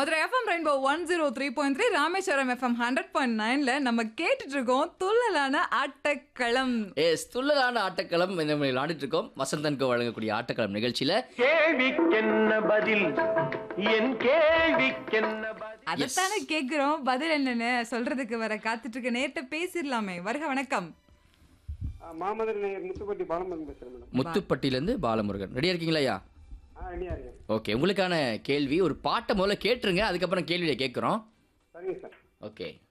Madurai FM rainbow one zero three point three Rameswaram FM hundred point நைன்ல நம்ம கேட்டுட்டு இருக்கோம் துள்ளலான ஆட்டக்களம் எஸ் துள்ளலான ஆட்டக்களம் இந்த மாதிரி விளையாடிட்டு இருக்கோம் வசந்தனுக்கு வழங்கக்கூடிய ஆட்டக்களம் நிகழ்ச்சியில கேள்விக்கென்ன பதில் என் கேள்விக்கென்ன பதில் அதைத்தானே கேக்குறோம் பதில் என்னன்னு சொல்றதுக்கு வர காத்துட்டு இருக்க நேர்ட்ட பேசிடலாமே வருக வணக்கம் ஆ, மாமதுரை நேயர் முத்துப்பட்டி பாலமன் பேசுறேன் மேடம் முத்துப்பட்டியிலேருந்து பாலமுருகன் ரெடியா இருக்கீங்களா ஐயா ஆ ரெடியா இருக்கேன் ஓகே உங்களுக்கான கேள்வி ஒரு பாட்டை முதல்ல கேட்டுருங்க அதுக்கப்புறம் கேள்வியை கேட்குறோம் சரிங்க சார் ஓகே